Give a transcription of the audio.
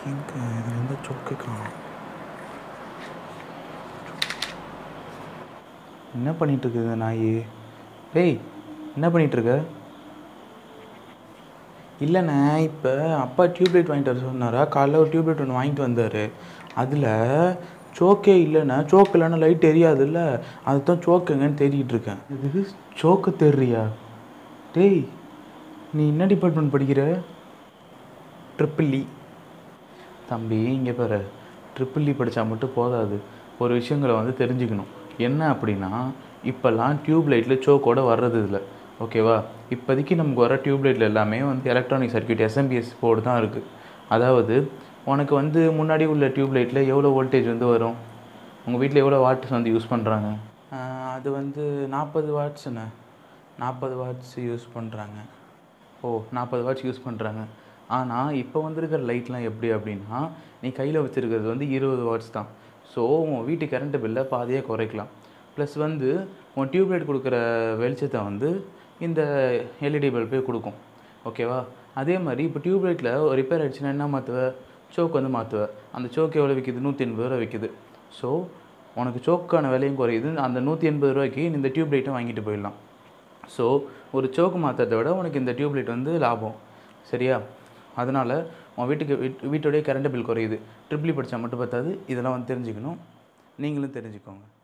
எங்கே இது வந்து சொக்கு காணும் என்ன பண்ணிட்டு இருக்குது இந்த நாய் டேய் என்ன பண்ணிட்டு இருக்க இல்லைண்ணே இப்போ அப்பா டியூப்லைட் வாங்கிட்டு வர சொன்னாரா காலைல ஒரு டியூப்லைட் ஒன்று வாங்கிட்டு வந்தார் அதில் சோக்கே இல்லைண்ணே சோக்கு இல்லைன்னா லைட் எரியாதுல்ல அதுதான் சோக்குங்கன்னு தேடிக்கிட்டு இருக்கேன் இதுக்கு சோக்கு தெரியா டேய் நீ என்ன டிபார்ட்மெண்ட் படிக்கிற ட்ரிபிள் இ தம்பி இங்கே பாரு ட்ரிபிள் இ படித்தா மட்டும் போதாது ஒரு விஷயங்களை வந்து தெரிஞ்சுக்கணும் என்ன அப்படின்னா இப்போல்லாம் டியூப் லைட்டில் சோக்கோட வர்றது இல்லை ஓகேவா இப்போதைக்கு நமக்கு வர டியூப் லைட்டில் எல்லாமே வந்து எலக்ட்ரானிக் சர்க்யூட் எஸ்எம்பிஎஸ் போர்டு தான் இருக்குது அதாவது உனக்கு வந்து முன்னாடி உள்ள டியூப் லைட்டில் எவ்வளோ வோல்டேஜ் வந்து வரும் உங்கள் வீட்டில் எவ்வளோ வாட்ஸ் வந்து யூஸ் பண்ணுறாங்க அது வந்து நாற்பது வாட்ஸுண்ணே நாற்பது வாட்ஸ் யூஸ் பண்ணுறாங்க ஓ நாற்பது வாட்ஸ் யூஸ் பண்ணுறாங்க ஆனால் இப்போ வந்திருக்கிற லைட்லாம் எப்படி அப்படின்னா நீ கையில் வச்சுருக்கிறது வந்து இருபது வாட்ஸ் தான் ஸோ உன் வீட்டு கரண்ட் பில்லை பாதியாக குறைக்கலாம் ப்ளஸ் வந்து உன் டியூப்லைட் கொடுக்குற வெளிச்சத்தை வந்து இந்த எல்இடி பல்பே கொடுக்கும் ஓகேவா அதே மாதிரி இப்போ டியூப்லைட்டில் ரிப்பேர் ஆயிடுச்சுன்னா என்ன மாற்றுவ சோக் வந்து மாற்றுவ அந்த சோக் எவ்வளோ விற்கிது நூற்றி எண்பது ரூபா விற்கிது ஸோ உனக்கு சோக்கான விலையும் குறையுது அந்த நூற்றி எண்பது ரூபாய்க்கு நீ இந்த டியூப்லைட்டும் வாங்கிட்டு போயிடலாம் ஸோ ஒரு சோக்கு மாற்றுறதை விட உனக்கு இந்த டியூப்லைட் வந்து லாபம் சரியா அதனால் உன் வீட்டுக்கு வீட் வீட்டோடைய கரண்ட் பில் குறையுது ட்ரிபிளி படித்தா மட்டும் பத்தாது இதெல்லாம் வந்து தெரிஞ்சுக்கணும் நீங்களும் தெரிஞ்சுக்கோங்க